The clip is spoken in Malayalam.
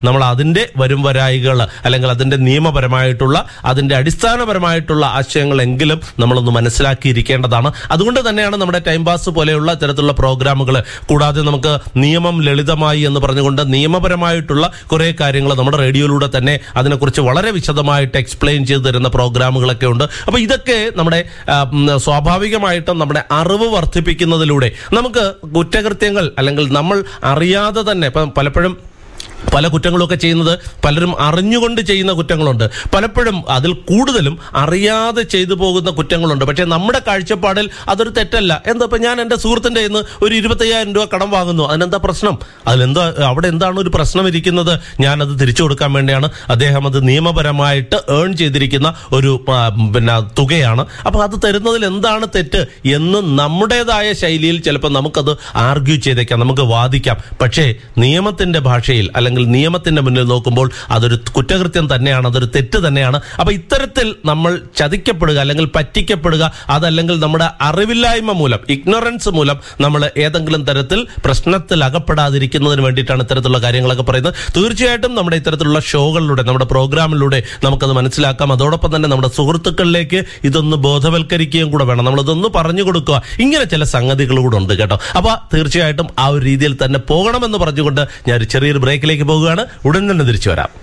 നമ്മൾ അതിന്റെ വരും വരായികൾ അല്ലെങ്കിൽ അതിന്റെ നിയമപരമായിട്ടുള്ള അതിന്റെ അടിസ്ഥാനപരമായിട്ടുള്ള ആശയങ്ങളെങ്കിലും നമ്മളൊന്ന് മനസ്സിലാക്കിയിരിക്കേണ്ടതാണ് അതുകൊണ്ട് തന്നെയാണ് നമ്മുടെ ടൈം പാസ് പോലെയുള്ള ഇത്തരത്തിലുള്ള പ്രോഗ്രാമുകൾ കൂടാതെ നമുക്ക് നിയമം ലളിതമായി എന്ന് പറഞ്ഞുകൊണ്ട് നിയമപരമായിട്ടുള്ള കുറെ കാര്യങ്ങൾ നമ്മുടെ റേഡിയോയിലൂടെ തന്നെ അതിനെക്കുറിച്ച് വളരെ വിശദമായിട്ട് എക്സ്പ്ലെയിൻ ചെയ്തു തരുന്ന പ്രോഗ്രാമുകളൊക്കെ ഉണ്ട് അപ്പൊ ഇതൊക്കെ നമ്മുടെ ആ, ഉം, സ്വാഭാവികമായിട്ടും നമ്മുടെ അറിവ് വർദ്ധിപ്പിക്കുന്നതിലൂടെ നമുക്ക് കുറ്റകൃത്യങ്ങൾ അല്ലെങ്കിൽ നമ്മൾ അറിയാതെ തന്നെ ഇപ്പം പലപ്പോഴും പല കുറ്റങ്ങളൊക്കെ ചെയ്യുന്നത് പലരും അറിഞ്ഞുകൊണ്ട് ചെയ്യുന്ന കുറ്റങ്ങളുണ്ട് പലപ്പോഴും അതിൽ കൂടുതലും അറിയാതെ ചെയ്തു പോകുന്ന കുറ്റങ്ങളുണ്ട് പക്ഷേ നമ്മുടെ കാഴ്ചപ്പാടിൽ അതൊരു തെറ്റല്ല എന്താ ഇപ്പം ഞാൻ എൻ്റെ സുഹൃത്തിൻ്റെ കയ്യിൽ നിന്ന് ഒരു ഇരുപത്തയ്യായിരം രൂപ കടം വാങ്ങുന്നു അതിനെന്താ പ്രശ്നം അതിലെന്താ അവിടെ എന്താണ് ഒരു പ്രശ്നം ഇരിക്കുന്നത് ഞാനത് തിരിച്ചു കൊടുക്കാൻ വേണ്ടിയാണ് അദ്ദേഹം അത് നിയമപരമായിട്ട് ഏൺ ചെയ്തിരിക്കുന്ന ഒരു ആ, പിന്നെ തുകയാണ് അപ്പോൾ അത് തരുന്നതിൽ എന്താണ് തെറ്റ് എന്ന് നമ്മുടേതായ ശൈലിയിൽ ചിലപ്പോൾ നമുക്കത് ആർഗ്യൂ ചെയ്തേക്കാം നമുക്ക് വാദിക്കാം പക്ഷേ നിയമത്തിന്റെ ഭാഷയിൽ അല്ലെങ്കിൽ നിയമത്തിന്റെ മുന്നിൽ നോക്കുമ്പോൾ അതൊരു കുറ്റകൃത്യം തന്നെയാണ് അതൊരു തെറ്റ് തന്നെയാണ് അപ്പൊ ഇത്തരത്തിൽ നമ്മൾ ചതിക്കപ്പെടുക അല്ലെങ്കിൽ പറ്റിക്കപ്പെടുക അതല്ലെങ്കിൽ നമ്മുടെ അറിവില്ലായ്മ മൂലം ഇഗ്നറൻസ് മൂലം നമ്മൾ ഏതെങ്കിലും തരത്തിൽ പ്രശ്നത്തിൽ അകപ്പെടാതിരിക്കുന്നതിന് വേണ്ടിയിട്ടാണ് ഇത്തരത്തിലുള്ള കാര്യങ്ങളൊക്കെ പറയുന്നത് തീർച്ചയായിട്ടും നമ്മുടെ ഇത്തരത്തിലുള്ള ഷോകളിലൂടെ നമ്മുടെ പ്രോഗ്രാമിലൂടെ നമുക്കത് മനസ്സിലാക്കാം അതോടൊപ്പം തന്നെ നമ്മുടെ സുഹൃത്തുക്കളിലേക്ക് ഇതൊന്ന് ബോധവൽക്കരിക്കുകയും കൂടെ വേണം നമ്മളിതൊന്ന് പറഞ്ഞു കൊടുക്കുക ഇങ്ങനെ ചില സംഗതികൾ കൂടെ ഉണ്ട് കേട്ടോ അപ്പൊ തീർച്ചയായിട്ടും ആ ഒരു രീതിയിൽ തന്നെ പോകണമെന്ന് പറഞ്ഞുകൊണ്ട് ഞാൻ ഒരു ചെറിയൊരു ബ്രേക്കിലേക്ക് പോകുകയാണ് ഉടൻ തന്നെ തിരിച്ചു വരാം